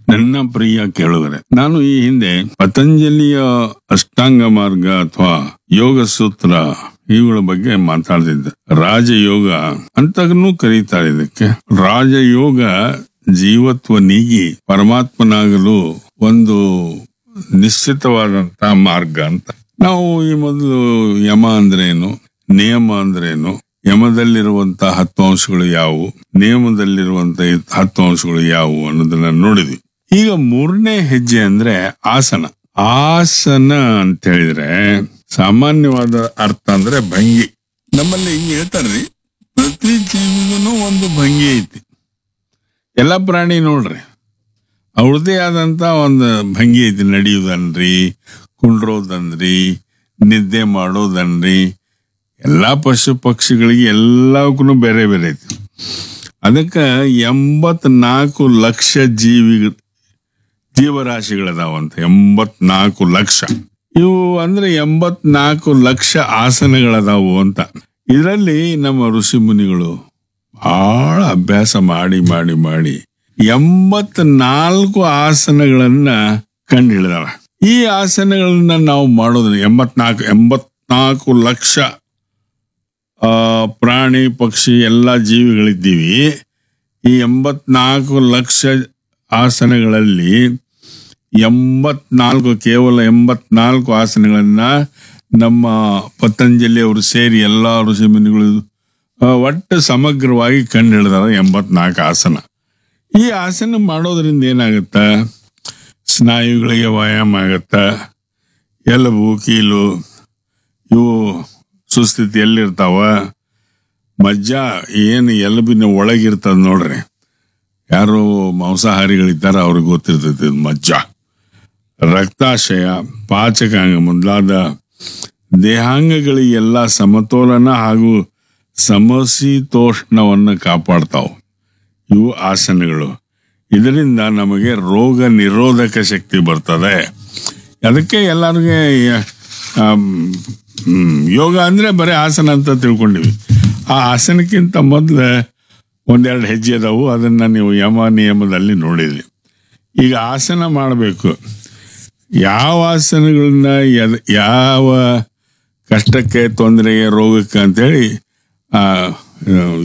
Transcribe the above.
ನನ್ನ ಪ್ರಿಯ ಕೇಳುಗರೆ ನಾನು ಈ ಹಿಂದೆ ಪತಂಜಲಿಯ ಅಷ್ಟಾಂಗ ಮಾರ್ಗ ಅಥವಾ ಯೋಗ ಸೂತ್ರ ಇವುಗಳ ಬಗ್ಗೆ ಮಾತಾಡ್ತಿದ್ದೆ ರಾಜಯೋಗ ಅಂತನೂ ಕರೀತಾರೆ ಇದಕ್ಕೆ ರಾಜಯೋಗ ಜೀವತ್ವ ನೀಗಿ ಪರಮಾತ್ಮನಾಗಲು ಒಂದು ನಿಶ್ಚಿತವಾದಂತಹ ಮಾರ್ಗ ಅಂತ ನಾವು ಈ ಮೊದಲು ಯಮ ಅಂದ್ರೇನು ನಿಯಮ ಅಂದ್ರೇನು ಯಮದಲ್ಲಿರುವಂತಹ ಹತ್ತು ಅಂಶಗಳು ಯಾವುವು ನಿಯಮದಲ್ಲಿರುವಂತಹ ಹತ್ತು ಅಂಶಗಳು ಯಾವುವು ಅನ್ನೋದನ್ನ ನೋಡಿದ್ವಿ ಈಗ ಮೂರನೇ ಹೆಜ್ಜೆ ಅಂದ್ರೆ ಆಸನ ಆಸನ ಅಂತ ಹೇಳಿದ್ರೆ ಸಾಮಾನ್ಯವಾದ ಅರ್ಥ ಅಂದ್ರೆ ಭಂಗಿ ನಮ್ಮಲ್ಲಿ ಹಿಂಗ್ ಹೇಳ್ತಾರ್ರಿ ಪ್ರತಿ ಚೀಜದೂ ಒಂದು ಭಂಗಿ ಐತಿ ಎಲ್ಲ ಪ್ರಾಣಿ ನೋಡ್ರಿ ಅವ್ರದ್ದೇ ಆದಂತ ಒಂದು ಭಂಗಿ ಐತಿ ನಡೆಯುವುದನ್ರಿ ಕುಂಡ್ರೋದನ್ರಿ ನಿದ್ದೆ ಮಾಡೋದನ್ರಿ ಎಲ್ಲಾ ಪಶು ಪಕ್ಷಿಗಳಿಗೆ ಎಲ್ಲಕ್ಕೂ ಬೇರೆ ಬೇರೆ ಐತಿ ಅದಕ್ಕೆ ಎಂಬತ್ನಾಲ್ಕು ಲಕ್ಷ ಜೀವಿ ಜೀವರಾಶಿಗಳದಾವಂತ ಎಂಬತ್ನಾಲ್ಕು ಲಕ್ಷ ಇವು ಅಂದ್ರೆ ಎಂಬತ್ನಾಲ್ಕು ಲಕ್ಷ ಆಸನಗಳದಾವು ಅಂತ ಇದರಲ್ಲಿ ನಮ್ಮ ಋಷಿ ಮುನಿಗಳು ಬಹಳ ಅಭ್ಯಾಸ ಮಾಡಿ ಮಾಡಿ ಮಾಡಿ ಎಂಬತ್ನಾಲ್ಕು ಆಸನಗಳನ್ನ ಕಂಡು ಹಿಡಿದಾವ ಈ ಆಸನಗಳನ್ನ ನಾವು ಮಾಡೋದ್ರ ಎಂಬತ್ನಾಲ್ಕು ಎಂಬತ್ನಾಲ್ಕು ಲಕ್ಷ ಆ, ಪ್ರಾಣಿ ಪಕ್ಷಿ ಎಲ್ಲ ಜೀವಿಗಳಿದ್ದೀವಿ ಈ ಎಂಬತ್ನಾಲ್ಕು ಲಕ್ಷ ಆಸನಗಳಲ್ಲಿ ಎಂಬತ್ನಾಲ್ಕು ಕೇವಲ ಎಂಬತ್ನಾಲ್ಕು ಆಸನಗಳನ್ನ ನಮ್ಮ ಪತಂಜಲಿ ಅವರು ಸೇರಿ ಎಲ್ಲ ಋಷಿ ಮುನಿಗಳು ಆ, ಒಟ್ಟು ಸಮಗ್ರವಾಗಿ ಕಂಡು ಹಿಡಿದಾರ ಎಂಬತ್ನಾಲ್ಕು ಆಸನ ಈ ಆಸನ ಮಾಡೋದ್ರಿಂದ ಏನಾಗುತ್ತ ಸ್ನಾಯುಗಳಿಗೆ ವ್ಯಾಯಾಮ ಆಗತ್ತ ಎಲುಬು ಕೀಲು ಇವು ಸುಸ್ಥಿತಿಯಲ್ಲಿರ್ತಾವ ಮಜ್ಜ ಏನು ಎಲುಬಿನ ಒಳಗಿರ್ತದ ನೋಡ್ರಿ ಯಾರು ಮಾಂಸಾಹಾರಿಗಳಿದ್ದಾರ ಅವ್ರಿಗೆ ಗೊತ್ತಿರ್ತೈತಿ ಇದು ಮಜ್ಜ ರಕ್ತಾಶಯ ಪಾಚಕಾಂಗ ಮೊದಲಾದ ದೇಹಾಂಗಗಳಿಗೆಲ್ಲ ಸಮತೋಲನ ಹಾಗೂ ಸಮಶೀತೋಷ್ಣವನ್ನು ಕಾಪಾಡ್ತಾವ ಇವು ಆಸನಗಳು ಇದರಿಂದ ನಮಗೆ ರೋಗ ನಿರೋಧಕ ಶಕ್ತಿ ಬರ್ತದೆ ಅದಕ್ಕೆ ಎಲ್ಲರಿಗೆ ಆಮ್, ಹ್ಮ್, ಯೋಗ ಅಂದ್ರೆ ಬರೀ ಆಸನ ಅಂತ ತಿಳ್ಕೊಂಡಿವಿ ಆ ಆಸನಕ್ಕಿಂತ ಮೊದಲು ಒಂದೆರಡು ಹೆಜ್ಜೆ ಅದಾವು ಅದನ್ನ ನೀವು ಯಮ ನಿಯಮದಲ್ಲಿ ನೋಡಿದ್ರಿ ಈಗ ಆಸನ ಮಾಡಬೇಕು ಯಾವ ಆಸನಗಳನ್ನ ಎದ್- ಯಾವ ಕಷ್ಟಕ್ಕೆ ತೊಂದರೆಗೆ ರೋಗಕ್ಕೆ ಅಂತೇಳಿ ಆ